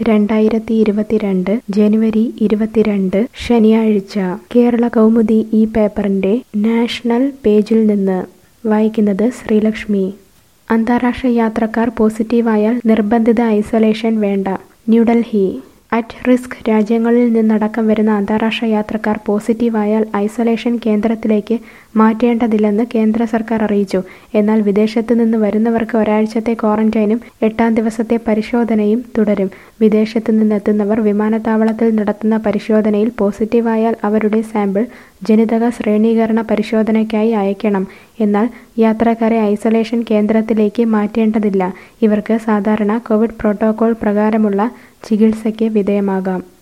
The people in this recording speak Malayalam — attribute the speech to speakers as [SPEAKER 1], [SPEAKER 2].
[SPEAKER 1] രണ്ടായിരത്തി ഇരുപത്തിരണ്ട് ജനുവരി ഇരുപത്തിരണ്ട് ശനിയാഴ്ച കേരള കൗമുദി ഈ പേപ്പറിന്റെ നാഷണൽ പേജിൽ നിന്ന് വായിക്കുന്നത് ശ്രീലക്ഷ്മി അന്താരാഷ്ട്ര യാത്രക്കാർ പോസിറ്റീവായാൽ നിർബന്ധിത ഐസൊലേഷൻ വേണ്ട ന്യൂഡൽഹി അറ്റ് റിസ്ക് രാജ്യങ്ങളിൽ നിന്നടക്കം വരുന്ന അന്താരാഷ്ട്ര യാത്രക്കാർ പോസിറ്റീവായാൽ ഐസൊലേഷൻ കേന്ദ്രത്തിലേക്ക് മാറ്റേണ്ടതില്ലെന്ന് കേന്ദ്ര സർക്കാർ അറിയിച്ചു എന്നാൽ വിദേശത്തു നിന്ന് വരുന്നവർക്ക് ഒരാഴ്ചത്തെ ക്വാറന്റൈനും എട്ടാം ദിവസത്തെ പരിശോധനയും തുടരും വിദേശത്തു നിന്നെത്തുന്നവർ വിമാനത്താവളത്തിൽ നടത്തുന്ന പരിശോധനയിൽ പോസിറ്റീവായാൽ അവരുടെ സാമ്പിൾ ജനിതക ശ്രേണീകരണ പരിശോധനയ്ക്കായി അയക്കണം എന്നാൽ യാത്രക്കാരെ ഐസൊലേഷൻ കേന്ദ്രത്തിലേക്ക് മാറ്റേണ്ടതില്ല ഇവർക്ക് സാധാരണ കോവിഡ് പ്രോട്ടോകോൾ പ്രകാരമുള്ള ചികിത്സയ്ക്ക് വിധേയമാകാം